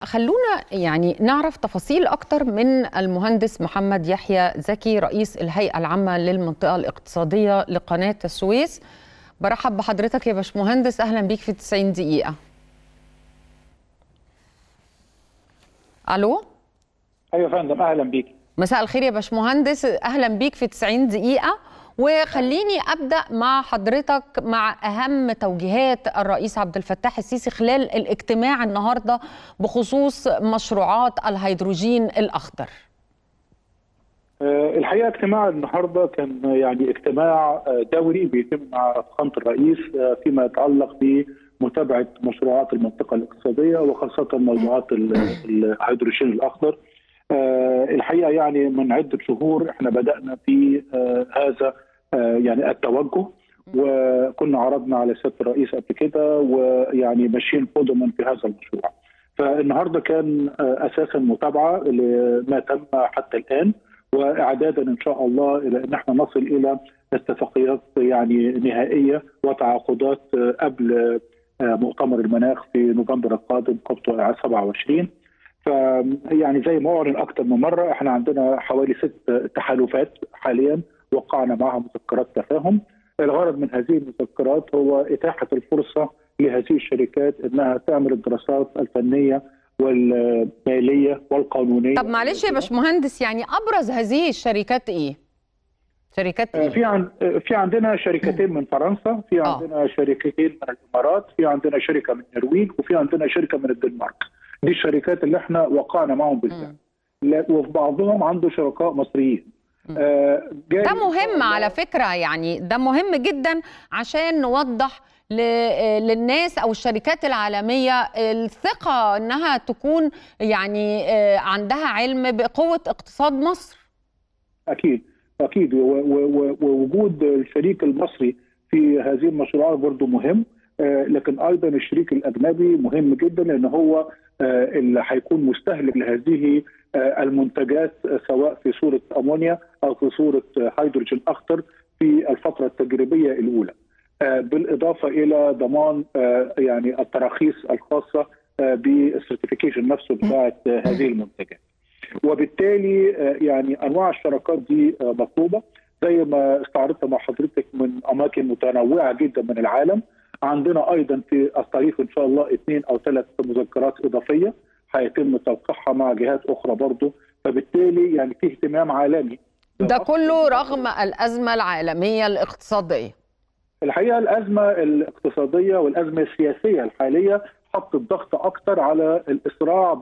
خلونا يعني نعرف تفاصيل أكتر من المهندس محمد يحيى زكي رئيس الهيئة العامة للمنطقة الاقتصادية لقناة السويس برحب بحضرتك يا باشمهندس أهلا بيك في 90 دقيقة ألو ايوه يا فندم اهلا بيك مساء الخير يا باشمهندس أهلا بيك في 90 دقيقة وخليني ابدا مع حضرتك مع اهم توجيهات الرئيس عبد الفتاح السيسي خلال الاجتماع النهارده بخصوص مشروعات الهيدروجين الاخضر. آه، الحقيقه اجتماع النهارده كان يعني اجتماع آه، دوري بيتم مع فخامه الرئيس آه، فيما يتعلق بمتابعه مشروعات المنطقه الاقتصاديه وخاصه موضوعات ال- الهيدروجين الاخضر. آه، الحقيقه يعني من عده شهور احنا بدانا في آه، هذا آه، يعني التوجه وكنا عرضنا على سياده الرئيس قبل كده ويعني ماشيين قدما في هذا المشروع. فالنهارده كان آه، اساسا متابعه لما تم حتى الان واعدادا ان شاء الله الى ان احنا نصل الى اتفاقيات يعني نهائيه وتعاقدات آه، قبل آه، مؤتمر المناخ في نوفمبر القادم كوب 27 فيعني زي ما اعلن اكثر من مره احنا عندنا حوالي ست تحالفات حاليا وقعنا معها مذكرات تفاهم الغرض من هذه المذكرات هو اتاحه الفرصه لهذه الشركات انها تعمل الدراسات الفنيه والماليه والقانونيه طب معلش يا باشمهندس يعني ابرز هذه الشركات ايه؟ شركات آه، ايه؟ في عن آه، في عندنا شركتين من فرنسا في آه. عندنا شركتين من الامارات في عندنا شركه من النرويج وفي عندنا شركه من الدنمارك دي الشركات اللي احنا وقعنا معهم بالفعل لا- وفي بعضهم عنده شركاء مصريين آه، جاي ده إن شاء مهم الله- على فكرة يعني ده مهم جدا عشان نوضح ل- للناس او الشركات العالميه الثقه انها تكون يعني آه، عندها علم بقوه اقتصاد مصر اكيد اكيد و- و- و- ووجود الشريك المصري في هذه المشروعات برضه مهم آه، لكن ايضا الشريك الاجنبي مهم جدا لان هو آه، اللي هيكون مستهلك لهذه آه، المنتجات آه، سواء في صوره امونيا او في صوره آه، هيدروجين اخضر في الفتره التجريبيه الاولى آه، بالاضافه الى ضمان آه، يعني التراخيص الخاصه آه، بالسيرتيفيكيشن نفسه بتاعه آه، هذه المنتجات. وبالتالي آه، يعني انواع الشراكات دي آه، مطلوبه زي ما استعرضت مع حضرتك من اماكن متنوعه جدا من العالم عندنا ايضا في الطريق ان شاء الله اثنين او ثلاث مذكرات اضافيه هيتم توقيعها مع جهات اخرى برضه فبالتالي يعني في اهتمام عالمي ده كله رغم الازمه العالميه الاقتصاديه الحقيقه الازمه الاقتصاديه والازمه السياسيه الحاليه حطت ضغط اكثر على الاسراع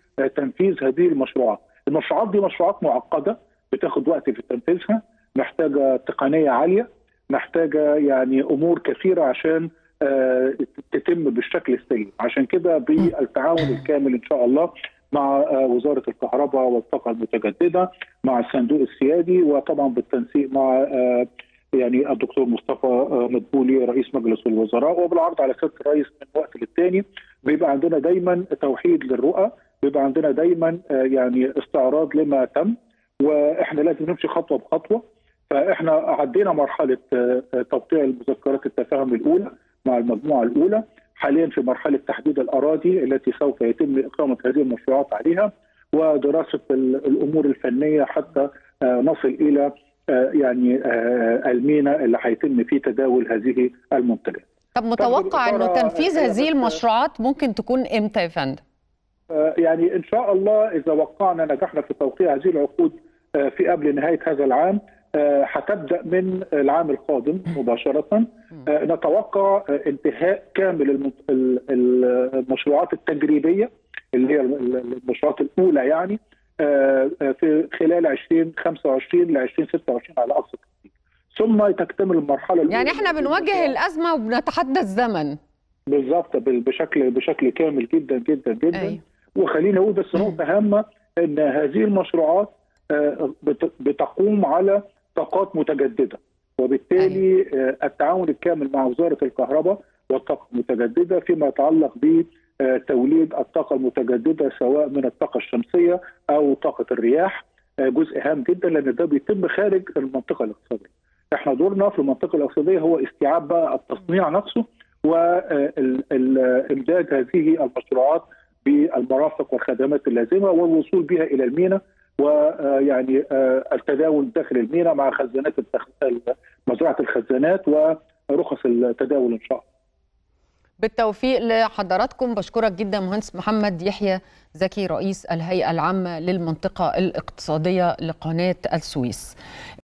بتنفيذ هذه المشروعات. المشروعات دي مشروعات معقده بتاخد وقت في تنفيذها، محتاجه تقنيه عاليه، محتاجه يعني امور كثيره عشان آه، تتم بالشكل السليم، عشان كده بالتعاون الكامل ان شاء الله مع آه، وزاره الكهرباء والطاقه المتجدده مع الصندوق السيادي وطبعا بالتنسيق مع آه، يعني الدكتور مصطفى آه، مدبولي رئيس مجلس الوزراء وبالعرض على سياده الرئيس من وقت للتاني بيبقى عندنا دايما توحيد للرؤى بيبقى عندنا دايما آه، يعني استعراض لما تم واحنا لازم نمشي خطوه بخطوه فاحنا عدينا مرحله آه، آه، توقيع المذكرات التفاهم الاولى مع المجموعه الاولى حاليا في مرحله تحديد الاراضي التي سوف يتم اقامه هذه المشروعات عليها ودراسه ال- الامور الفنيه حتى آه، نصل الى آه، يعني آه، المينا اللي هيتم فيه تداول هذه المنتجات. طب متوقع انه بالإدارة تنفيذ الحقيقة هذه بس- المشروعات ممكن تكون امتى يا فندم آه، يعني ان شاء الله اذا وقعنا نجحنا في توقيع هذه العقود آه، في قبل نهايه هذا العام آه، هتبدا من العام القادم مباشره آه، نتوقع آه، انتهاء كامل الم- ال- ال- المشروعات التجريبيه اللي هي ال- المشروعات الاولى يعني آه، آه، في خلال 2025 ل 2026 على اقصى تقدير ثم تكتمل المرحله الاولى يعني احنا بنواجه الازمه وبنتحدى الزمن بالظبط بال- بشكل بشكل كامل جدا جدا جدا أيوة. وخليني اقول بس نقطه هامه ان هذه المشروعات آه، بت- بتقوم على طاقات متجدده وبالتالي آه، التعاون الكامل مع وزاره الكهرباء والطاقه المتجدده فيما يتعلق بتوليد الطاقه المتجدده سواء من الطاقه الشمسيه او طاقه الرياح آه، جزء هام جدا لان ده بيتم خارج المنطقه الاقتصاديه. احنا دورنا في المنطقه الاقتصاديه هو استيعاب بقى التصنيع نفسه وامداد هذه المشروعات بالمرافق والخدمات اللازمه والوصول بها الى الميناء ويعني التداول داخل الميناء مع خزانات مزرعه الخزانات ورخص التداول ان شاء الله. بالتوفيق لحضراتكم بشكرك جدا مهندس محمد يحيى زكي رئيس الهيئه العامه للمنطقه الاقتصاديه لقناه السويس.